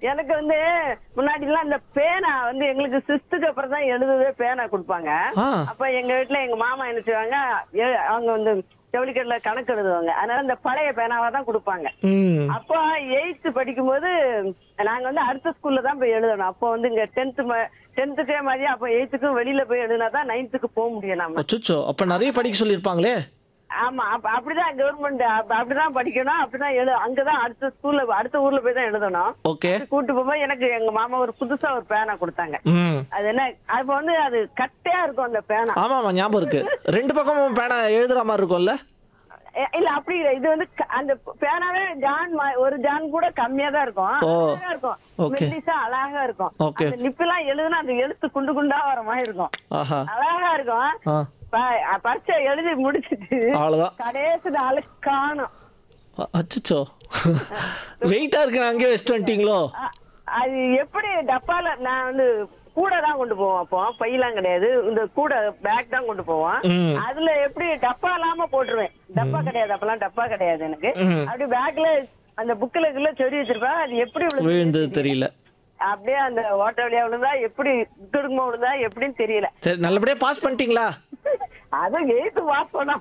எனக்கு வந்து முன்னாடி எல்லாம் இந்த பேனா வந்து எங்களுக்கு சிக்ஸ்த்துக்கு அப்புறம் தான் எழுதவே பேனா கொடுப்பாங்க ஆ அப்ப எங்க வீட்டுல எங்க மாமா என்ன செய்வாங்க ஏ- அவங்க வந்து ஜவுளிக்கடையில கணக்கு எழுதுவாங்க அதனால இந்த பழைய பேனாவா தான் கொடுப்பாங்க ம் அப்போ எயித்து படிக்கும்போது நாங்க வந்து அடுத்த ஸ்கூல்ல தான் போய் எழுதணும் அப்போ வந்து இங்க டென்த் டென்த்துக்கே மாதிரி அப்போ எயித்துக்கும் வெளியில போய் எழுதினா தான் நைன்த்துக்கு போக முடியும் நம்ம அச்சுச்சோ அப்ப நிறைய படிக்க சொல்லியிருப்பாங்களே ஆமா அப்ப அப்படிதான் கவர்மெண்ட் அப்படிதான் படிக்கணும் அப்படிதான் எழு அங்கதான் அடுத்த ஸ்கூல்ல அடுத்த ஊர்ல போய் தான் எழுதணும் ஓகே கூட்டு போகும்போது எனக்கு எங்க மாமா ஒரு புதுசா ஒரு பேனா கொடுத்தாங்க ம் அது என்ன அப்ப வந்து அது கட்டையா இருக்கும் அந்த பேனா ஆமா ஆமா ஞாபகம் இருக்கு ரெண்டு பக்கமும் பேனா எழுதுற மாதிரி இருக்கும்ல எ- இல்ல அப்படி இல்ல இது வந்து க- அந்த பேனாவே ஜான் மா- ஒரு ஜான் கூட கம்மியா தான் இருக்கும் ஓ. அழகா இருக்கும் Okay. மெல்லிசா அழகா இருக்கும் Okay. அந்த நிப்பெல்லாம் எழுதுனா அந்த எழுத்து குண்டு குண்டா வர மாதிரி இருக்கும் ஆஹா அழகா இருக்கும் ஆ ப- பரீட்சை எழுதி முடிச்சிட்டு அவ்வளவுதான் கடைசி நாள் காணும் அ- அச்சச்சோ வெயிட்டா இருக்கு நான் அங்கேயே வச்சுட்டு வந்துட்டீங்களோ அ- அது எப்படி டப்பால நான் வந்து கூட தான் கொண்டு போவோம் அப்போ பையெல்லாம் கிடையாது இந்த கூட பேக் தான் கொண்டு போவோம் ம். அதுல எப்படி டப்பா இல்லாம போட்டுருவேன் டப்பா கிடையாது அப்பெல்லாம் டப்பா கிடையாது எனக்கு ம். அப்படி பேக்ல அந்த புக்ல இதுல செடி வச்சிருப்பேன் அது எப்படி விழுந்து- விழுந்தது தெரியல அப்படியே அந்த ஓட்ட வழியா விழுந்தா எப்படி துடுக்குமா விழுந்தா எப்படின்னு தெரியல சரி நல்லபடியா பாஸ் பண்ணிட்டீங்களா அதுவும் எயித்து பாஸ் பண்ண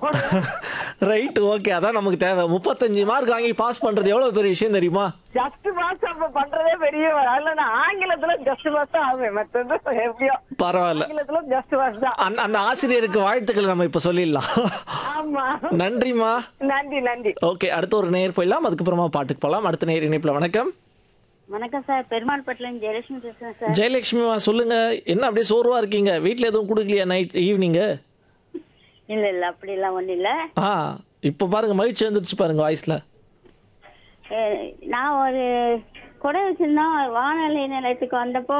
ரைட் ஓகே அதான் நமக்கு தேவை முப்பத்தஞ்சு மார்க் வாங்கி பாஸ் பண்றது எவ்வளவு பெரிய விஷயம் தெரியுமா ஜஸ்ட் பாஸ் அப்ப பண்றதே பெரிய அதுல நான் ஆங்கிலத்துல ஜஸ்ட் பாஸ் தான் ஆகுவேன் மற்றது எப்படியோ பரவாயில்ல ஆங்கிலத்துல ஜஸ்ட் பாஸ் தான் அந்த அந்த ஆசிரியருக்கு வாழ்த்துக்கள் நம்ம இப்ப சொல்லிடலாம் ஆமா நன்றிமா நன்றி நன்றி ஓகே அடுத்து ஒரு நேர் போயிடலாம் அதுக்கப்புறமா பாட்டுக்கு போகலாம் அடுத்த நேர் இணைப்புல வணக்கம் வணக்கம் சார் பெருமாள் பட்டில ஜெயலட்சுமி பேசுறேன் சார் ஜெயலட்சுமிமா சொல்லுங்க என்ன அப்படியே சோர்வா இருக்கீங்க வீட்ல எதுவும் கொடுக்கலையா நைட் ஈவினிங்கு இல்ல இல்ல அப்படி எல்லாம் ஒண்ணு இல்ல ஆ இப்போ பாருங்க மகிழ்ச்சி வந்துருச்சு பாருங்க வாய்ஸ்ல அஹ், நான் ஒரு கொடை வச்சிருந்தோம் வானொலி நிலையத்துக்கு வந்தப்போ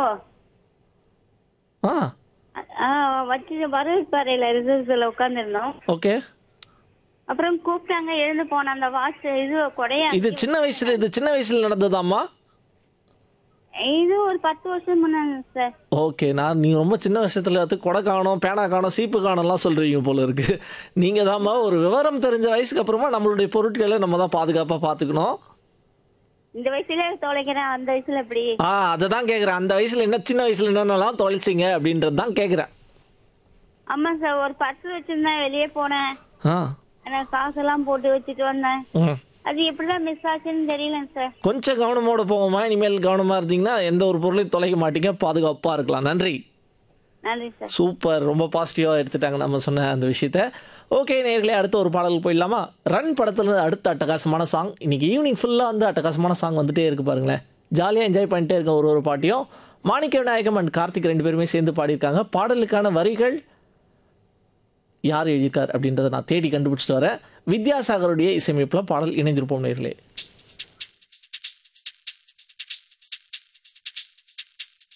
ஆ அஹ், வச்சுட்டு வரவேற்பறையில ரிசர்வ்ல உட்காந்துருந்தோம் ஓகே அப்புறம் கூப்பிட்டாங்க எழுந்து போன அந்த வாட்ச் இது கொடையா இது சின்ன வயசுல இது சின்ன வயசுல நடந்ததாம்மா இது ஒரு பத்து வருஷம் முன்னாடி சார் ஓகே நான் நீங்க ரொம்ப சின்ன விஷயத்துல அது கொடை காணும் பேனா காணும் சீப்பு காணும்லாம் சொல்றீங்க போல இருக்கு நீங்க தாம்மா ஒரு விவரம் தெரிஞ்ச வயசுக்கு அப்புறமா நம்மளுடைய பொருட்களை நம்ம தான் பாதுகாப்பா பாத்துக்கணும் இந்த வயசுல தொலைக்கிறேன் அந்த வயசுல எப்படி ஆ அதை தான் கேட்குறேன் அந்த வயசுல என்ன சின்ன வயசுல என்னென்னலாம் தொலைச்சிங்க அப்படின்றது தான் கேட்குறேன் ஆமா சார் ஒரு பர்ஸ் வச்சிருந்தேன் வெளியே போனேன் ஆ எனக்கு காசெல்லாம் போட்டு வச்சுட்டு வந்தேன் ம் அது எப்படிதான் மிஸ் ஆச்சுன்னு தெரியலங்க சார் கொஞ்சம் கவனமோட போவோமா இனிமேல் கவனமா இருந்தீங்கன்னா எந்த ஒரு பொருளையும் தொலைக்க மாட்டீங்க பாதுகாப்பா இருக்கலாம் நன்றி நன்றி சார் சூப்பர் ரொம்ப பாசிட்டிவாக எடுத்துட்டாங்க நம்ம சொன்ன அந்த விஷயத்த ஓகே நேர்களே அடுத்த ஒரு பாடல் போயிடலாமா ரன் படத்துல அடுத்த அட்டகாசமான சாங் இன்னைக்கு ஈவினிங் ஃபுல்லாக வந்து அட்டகாசமான சாங் வந்துட்டே இருக்கு பாருங்களேன் ஜாலியாக என்ஜாய் பண்ணிட்டே இருக்க ஒரு ஒரு பாட்டியும் மாணிக்க விநாயகம் அண்ட் கார்த்திக் ரெண்டு பேருமே சேர்ந்து பாடியிருக்காங்க பாடலுக்கான வரிகள் யார் எழுதியிருக்கார் அப்படின்றத நான் தேடி கண்டுபிடிச்சிட்டு வரேன் வித்யாசாகருடைய இசையமைப்பில் பாடல் இணைந்திருப்போம் நேர்களே